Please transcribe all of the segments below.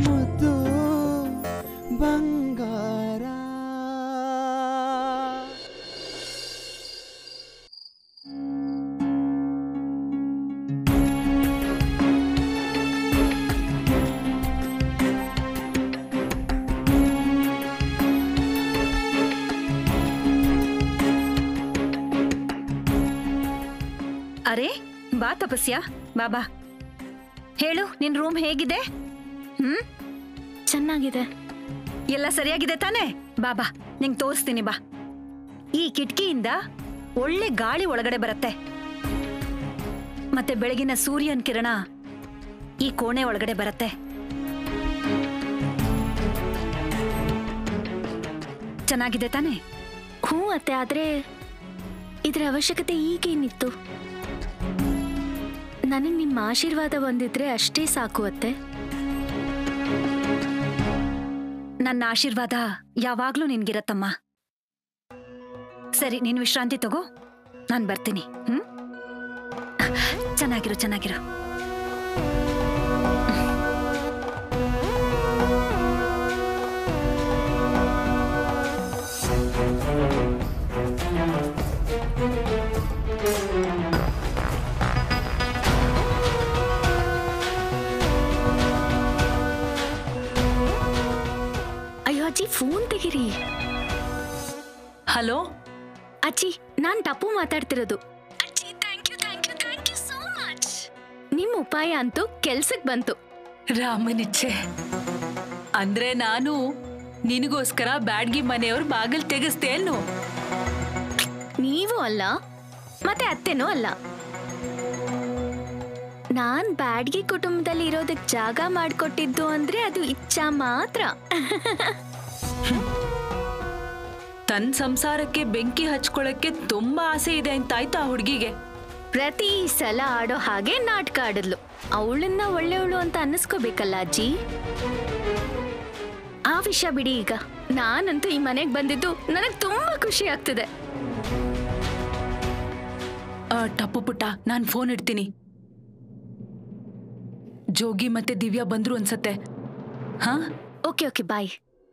ಮುದ್ದು ಬಂಗಾರ ಅರೆ ಬಾ ತಪಸ್ಯ ಬಾ ಬಾ ಹೇಳು ನಿನ್ ರೂಮ್ ಹೇಗಿದೆ ಹ್ಮ್ ಚೆನ್ನಾಗಿದೆ ಎಲ್ಲ ಸರಿಯಾಗಿದೆ ತಾನೇ ಬಾ ಬಾ ನಿಂಗ್ ತೋರಿಸ್ತೀನಿ ಬಾ ಈ ಕಿಟಕಿಯಿಂದ ಒಳ್ಳೆ ಗಾಳಿ ಒಳಗಡೆ ಬರುತ್ತೆ ಮತ್ತೆ ಬೆಳಗಿನ ಸೂರ್ಯನ್ ಕಿರಣ ಈ ಕೋಣೆ ಒಳಗಡೆ ಬರುತ್ತೆ ಚೆನ್ನಾಗಿದೆ ತಾನೇ ಹ್ಞೂ ಅತ್ತೆ ಆದ್ರೆ ಇದ್ರ ಅವಶ್ಯಕತೆ ಈಗೇನಿತ್ತು ನನಗೆ ನಿಮ್ಮ ಆಶೀರ್ವಾದ ಒಂದಿದ್ರೆ ಅಷ್ಟೇ ಸಾಕು ಅತ್ತೆ ನನ್ನ ಆಶೀರ್ವಾದ ಯಾವಾಗ್ಲೂ ನಿನ್ಗಿರತ್ತಮ್ಮ ಸರಿ ನೀನ್ ವಿಶ್ರಾಂತಿ ತಗೋ ನಾನ್ ಬರ್ತೀನಿ ಹ್ಮ್ ಚೆನ್ನಾಗಿರು ಚೆನ್ನಾಗಿರು ಅಯ್ಯೋ ಅಜ್ಜಿ ಫೋನ್ ತೆಗಿರಿ ಹಲೋ ಅಜ್ಜಿ ನಾನ್ ಟಪ್ಪು ಮಾತಾಡ್ತಿರೋದು ಅಜ್ಜಿ thank you thank you thank you so much ನಿಮ್ಮ ಉಪಾಯ ಅಂತೂ ಕೆಲ್ಸಕ್ ಬಂತು ರಾಮನಿಚ್ಛೆ ಅಂದ್ರೆ ನಾನು ನಿನಗೋಸ್ಕರ ಬ್ಯಾಡ್ಗಿ ಮನೆಯವ್ರ ಬಾಗಿಲ್ ತೆಗೆಸ್ತೇನು ನೀವು ಅಲ್ಲ ಮತ್ತೆ ಅತ್ತೆನೂ ಅಲ್ಲ ನಾನ್ ಬ್ಯಾಡ್ಗಿ ಕುಟುಂಬದಲ್ಲಿ ಇರೋದಕ್ ಜಾಗ ಮಾಡ್ಕೊಟ್ಟಿದ್ದು ಅಂದ್ರೆ ಅದು ಇಚ್ಛಾ ಮಾತ್ರ ತನ್ನ ಸಂಸಾರಕ್ಕೆ ಬೆಂಕಿ ಹಚ್ಕೊಳಕ್ಕೆ ತುಂಬಾ ಆಸೆ ಇದೆ ಅಂತಾಯ್ತು ಆ ಹುಡುಗಿಗೆ ಪ್ರತಿ ಸಲ ಆಡೋ ಹಾಗೆ ನಾಟಕ ಆಡಿದ್ಲು ಅವಳನ್ನ ಒಳ್ಳೆಯವಳು ಅಂತ ಅನ್ನಿಸ್ಕೋಬೇಕಲ್ಲ ಅಜ್ಜಿ ಆ ವಿಷಯ ಬಿಡಿ ಈಗ ನಾನಂತೂ ಈ ಮನೆಗ್ ಬಂದಿದ್ದು ನನಗ್ ತುಂಬಾ ಖುಷಿ ಆಗ್ತಿದೆ ಆ, ಟಪ್ಪು ಪುಟ್ಟ ನಾನ್ ಫೋನ್ ಇಡ್ತೀನಿ ಜೋಗಿ ಮತ್ತೆ ದಿವ್ಯಾ ಬಂದ್ರು ಅನ್ಸತ್ತೆ ಹಾ ಓಕೆ ಓಕೆ ಬಾಯ್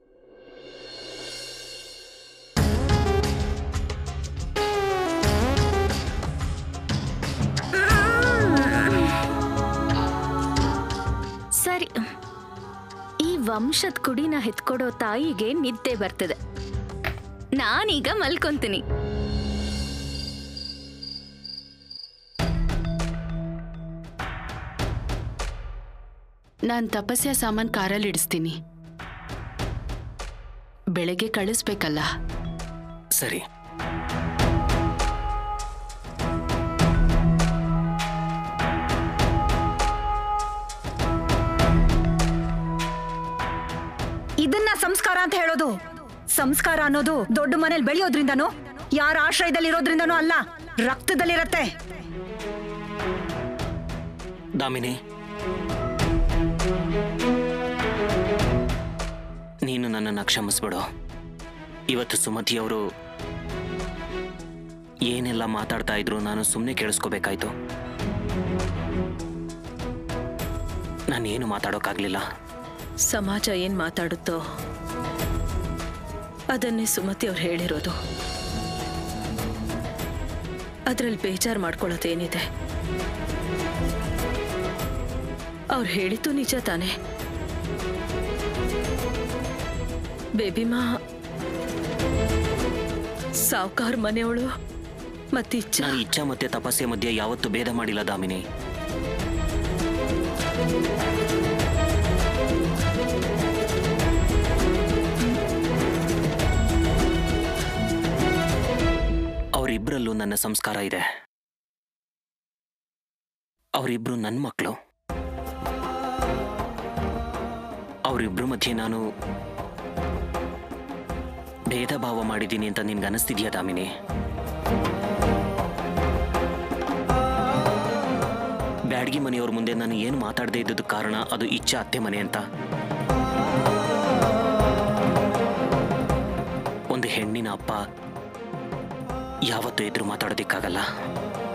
ಸರಿ ಈ ವಂಶದ ಕುಡಿನ ಹೆತ್ಕೊಡೋ ತಾಯಿಗೆ ನಿದ್ದೆ ಬರ್ತದೆ ನಾನೀಗ ಮಲ್ಕೊಂತೀನಿ ನಾನ್ ತಪಸ್ಯ ಸಾಮಾನ್ ಕಾರಲ್ಲಿ ಇಡಿಸ್ತೀನಿ ಬೆಳಗ್ಗೆ ಕಳಿಸ್ಬೇಕಲ್ಲ ಸರಿ ಇದನ್ನ ಸಂಸ್ಕಾರ ಅಂತ ಹೇಳೋದು ಸಂಸ್ಕಾರ ಅನ್ನೋದು ದೊಡ್ಡ ಮನೇಲಿ ಬೆಳೆಯೋದ್ರಿಂದನೋ ಯಾರ ಆಶ್ರಯದಲ್ಲಿ ಇರೋದ್ರಿಂದನೋ ಅಲ್ಲ ರಕ್ತದಲ್ಲಿರತ್ತೆ ದಾಮಿನಿ ನೀನು ನನ್ನನ್ನು ಕ್ಷಮಿಸ್ಬಿಡು ಇವತ್ತು ಸುಮತಿಯವರು ಏನೆಲ್ಲ ಮಾತಾಡ್ತಾ ಇದ್ರು ನಾನು ಸುಮ್ಮನೆ ಕೇಳಿಸ್ಕೋಬೇಕಾಯ್ತು ನಾನೇನು ಮಾತಾಡೋಕ್ಕಾಗಲಿಲ್ಲ ಸಮಾಜ ಏನ್ ಮಾತಾಡುತ್ತೋ ಅದನ್ನೇ ಸುಮತಿ ಅವ್ರು ಹೇಳಿರೋದು ಅದ್ರಲ್ಲಿ ಬೇಜಾರು ಮಾಡ್ಕೊಳ್ಳೋದೇನಿದೆ ಅವ್ರು ಹೇಳಿದ್ದು ನಿಜ ತಾನೆ ಬೇಬಿಮಾ ಸಾವ್ಕಾರ್ ಮನೆಯವಳು ಮತ್ತಿಚ್ಚ ನಾನು ಇಚ್ಛಾ ಮತ್ತೆ ತಪಸ್ಸೆ ಮಧ್ಯೆ ಯಾವತ್ತೂ ಭೇದ ಮಾಡಿಲ್ಲ ದಾಮಿನಿ ಅವರಿಬ್ಬರಲ್ಲೂ ನನ್ನ ಸಂಸ್ಕಾರ ಇದೆ ಅವರಿಬ್ರು ನನ್ನ ಮಕ್ಕಳು ಅವರಿಬ್ರ ಮಧ್ಯೆ ನಾನು ಭೇದ ಭಾವ ಮಾಡಿದ್ದೀನಿ ಅಂತ ನಿನ್ಗೆ ಅನಿಸ್ತಿದ್ಯಾ ದಾಮಿನಿ ಬ್ಯಾಡ್ಗಿ ಮನೆಯವ್ರ ಮುಂದೆ ನಾನು ಏನು ಮಾತಾಡದೇ ಇದ್ದದ ಕಾರಣ ಅದು ಇಚ್ಛಾ ಅತ್ತೆ ಮನೆ ಅಂತ ಒಂದು ಹೆಣ್ಣಿನ ಅಪ್ಪ ಯಾವತ್ತೂ ಎದುರು ಮಾತಾಡೋದಿಕ್ಕಾಗಲ್ಲ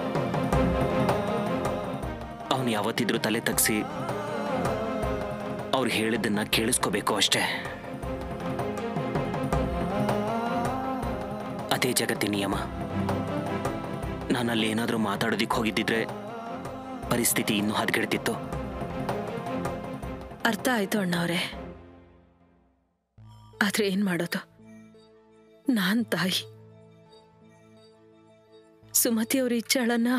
ಅವನು ಯಾವತ್ತಿದ್ರೂ ತಲೆ ತಗ್ಸಿ ಅವ್ರು ಹೇಳಿದ್ದನ್ನ ಕೇಳಿಸ್ಕೋಬೇಕು ಅಷ್ಟೇ ಅದೇ ಜಗತ್ತಿನ ನಿಯಮ ನಾನಲ್ಲಿ ಏನಾದರೂ ಮಾತಾಡೋದಿಕ್ಕೆ ಹೋಗಿದ್ದಿದ್ರೆ ಪರಿಸ್ಥಿತಿ ಇನ್ನೂ ಹದಗೆಡ್ತಿತ್ತು ಅರ್ಥ ಆಯ್ತು ಅಣ್ಣವ್ರೆ ಆದ್ರೆ ಏನ್ ಮಾಡೋದು ನಾನ್ ತಾಯಿ ಸುಮತಿ ಅವ್ರ ಇಚ್ಚಾಳನ್ನ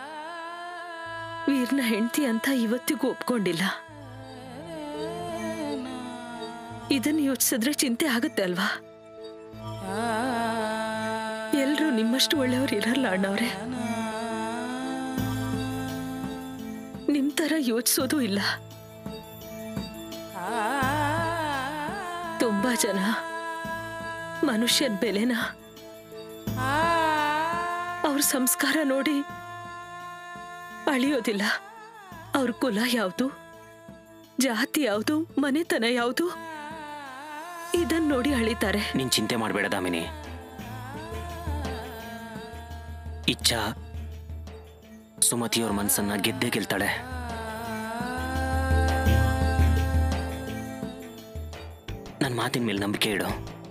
ವೀರ್ನ ಹೆಂಡತಿ ಅಂತ ಇವತ್ತಿಗೂ ಒಪ್ಕೊಂಡಿಲ್ಲ ಇದನ್ನ ಯೋಚಿಸಿದ್ರೆ ಚಿಂತೆ ಆಗುತ್ತೆ ಅಲ್ವಾ ಎಲ್ರೂ ನಿಮ್ಮಷ್ಟು ಒಳ್ಳೆಯವ್ರು ಇರಲ್ಲ ಅಣ್ಣವ್ರೆ ನಿಮ್ ತರ ಯೋಚಿಸೋದು ಇಲ್ಲ ತುಂಬಾ ಜನ ಮನುಷ್ಯನ ಬೆಲೆನ ಅವ್ರ ಸಂಸ್ಕಾರ ನೋಡಿ ಅಳಿಯೋದಿಲ್ಲ ಅವ್ರ ಕುಲ ಯಾವುದು ಜಾತಿ ಯಾವುದು ಮನೆತನ ಯಾವುದು ಇದನ್ನ ನೋಡಿ ಅಳಿತಾರೆ ನೀನ್ ಚಿಂತೆ ಮಾಡಬೇಡ ದಾಮಿನಿ ಇಚ್ಛಾ ಸುಮತಿಯವ್ರ ಮನಸ್ಸನ್ನ ಗೆದ್ದೇ ಗೆಲ್ತಾಳೆ ನನ್ನ ಮಾತಿನ ಮೇಲೆ ನಂಬಿಕೆ ಇಡು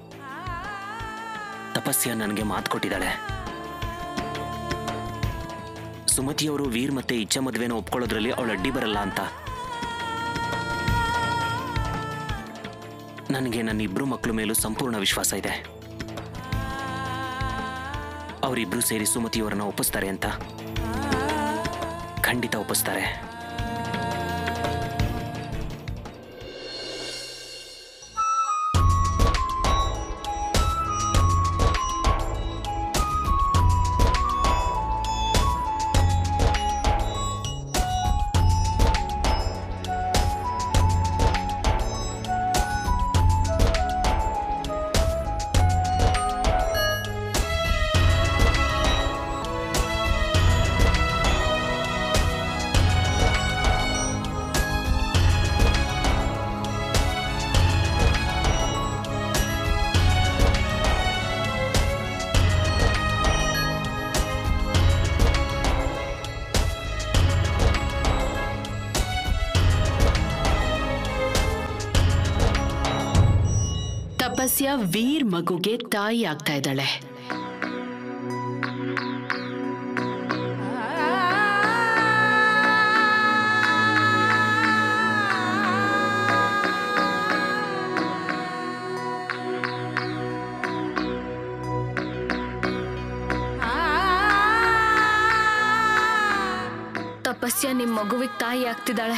ತಪಸ್ಯ ನನಗೆ ಮಾತು ಕೊಟ್ಟಿದ್ದಾಳೆ ಸುಮತಿಯವರು ವೀರ್ ಮತ್ತೆ ಇಚ್ಛಾ ಮದುವೆನ ಒಪ್ಕೊಳ್ಳೋದ್ರಲ್ಲಿ ಅವಳು ಅಡ್ಡಿ ಬರಲ್ಲ ಅಂತ ನನಗೆ ನನ್ನ ಇಬ್ರು ಮಕ್ಕಳ ಮೇಲೂ ಸಂಪೂರ್ಣ ವಿಶ್ವಾಸ ಇದೆ ಅವರಿಬ್ರು ಸೇರಿ ಸುಮತಿಯವರನ್ನ ಒಪ್ಪಿಸ್ತಾರೆ ಅಂತ ಖಂಡಿತ ಒಪ್ಪಿಸ್ತಾರೆ ತಪಸ್ಯ ವೀರ್ ಮಗುಗೆ ತಾಯಿ ಆಗ್ತಾ ಇದ್ದಾಳೆ ತಪಸ್ಯ ನಿಮ್ ಮಗುವಿಗೆ ತಾಯಿ ಆಗ್ತಿದ್ದಾಳೆ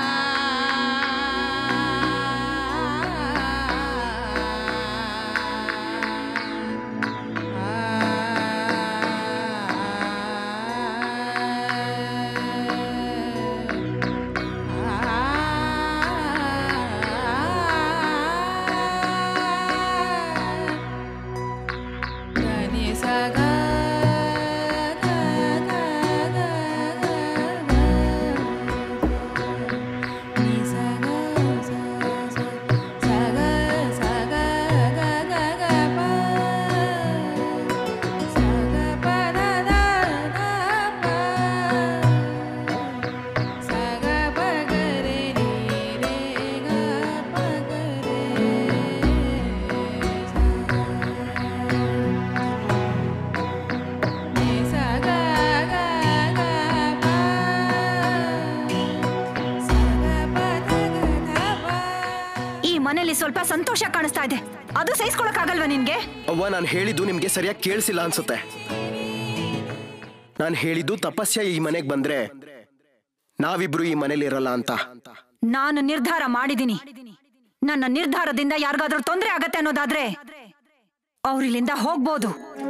ಈ ಮನೇಲಿ ಸ್ವಲ್ಪ ಸಂತೋಷ ಕಾಣಿಸ್ತಾ ಇದೆ ಅದು ಸಹಿಸ್ಕೊಳಕ್ಕಾಗಲ್ವಾ ನಿನ್ಗೆ ಅವ್ವ ನಾನು ಹೇಳಿದ್ದು ನಿಮ್ಗೆ ಸರಿಯಾಗಿ ಕೇಳಿಸಿಲ್ಲ ಅನ್ಸುತ್ತೆ ನಾನು ಹೇಳಿದ್ದು ತಪಸ್ಯ ಈ ಮನೆಗೆ ಬಂದ್ರೆ ನಾವಿಬ್ರು ಈ ಮನೇಲಿ ಇರಲ್ಲ ಅಂತ ನಾನು ನಿರ್ಧಾರ ಮಾಡಿದ್ದೀನಿ ನನ್ನ ನಿರ್ಧಾರದಿಂದ ಯಾರಿಗಾದ್ರೂ ತೊಂದರೆ ಆಗತ್ತೆ ಅನ್ನೋದಾದ್ರೆ ಅವ್ರಿಲ್ಲಿಂದ ಹೋಗ್ಬೋದು